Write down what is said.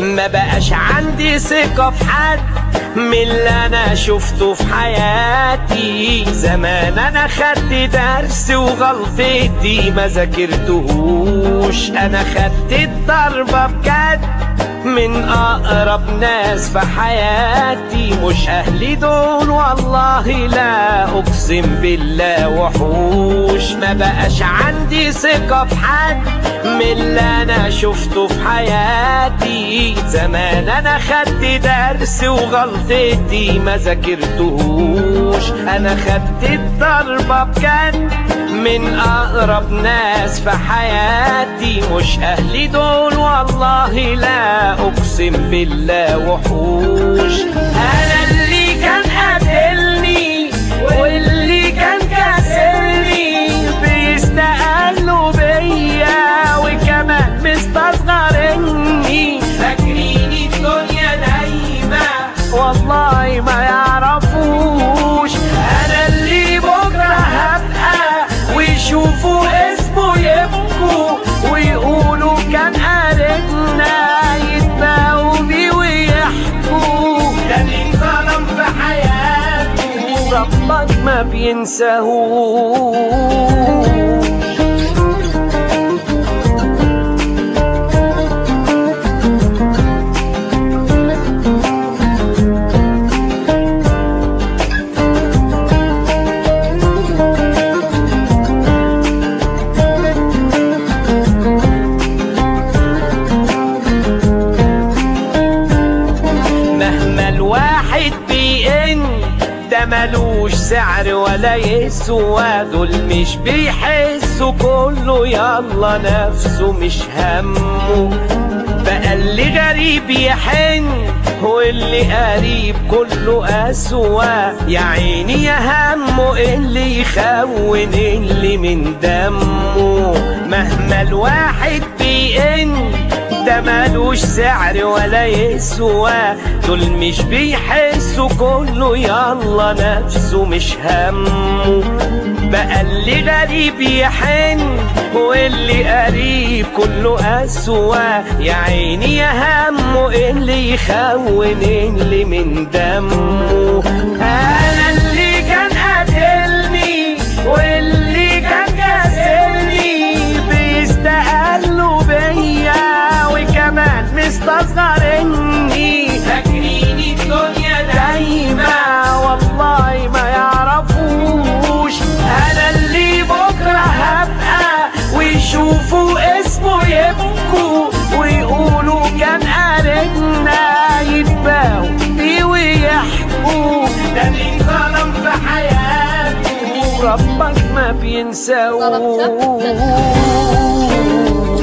ما بقاش عندي ثقة في حد من اللي انا شفته في حياتي زمان انا خدت درس وغلطتي ما ذاكرتهوش انا خدت الضربة بجد من اقرب ناس في حياتي مش اهلي دول والله لا اقسم بالله وحوش ما بقاش عندي ثقة في حد من اللي انا شفته في حياتي زمان انا خدت درس وغلطتي ما ذاكرتهوش انا خدت الضربة بجد من اقرب ناس في حياتي مش اهلي دول والله لا اقسم بالله وحوش انا اللي كان قاتلني واللي كان كاسرني بيستقلوا بيا وكمان مستصغرني فاكرين الدنيا دايما والله ما يعرفوش انا اللي بكره هبقى ويشوفوا اسمه يبكوا ويقولوا كان قاربنا يتباهوا بيه ويحكوا ده مين ظلم في حياته ربك ما بينساهوش مهما الواحد بيئن ده ملوش سعر ولا يسوى دول مش بيحسوا كله يلا نفسه مش همه بقى اللي غريب يحن واللي قريب كله أسوأ يا عيني يا همه اللي يخون اللي من دمه مهما الواحد بيئن ده مالوش سعر ولا يسوى دول مش بيحسوا كله يلا نفسه مش همه بقى اللي غريب يحن واللي قريب كله أسوى يا عيني يا همه اللي يخون اللي من دمه أنا اللي كان قاتلني واللي كان كاسرني بيستقلوا بيا وكمان مستصغرني فاكرين الدنيا دايما والله ما يعرفوش انا اللي بكره هبقى ويشوفوا اسمه يبكوا ويقولوا كان قاربنا يتباهوا بيه ويحكوا ده مين ظلم في حياته ربك ما بينساهوش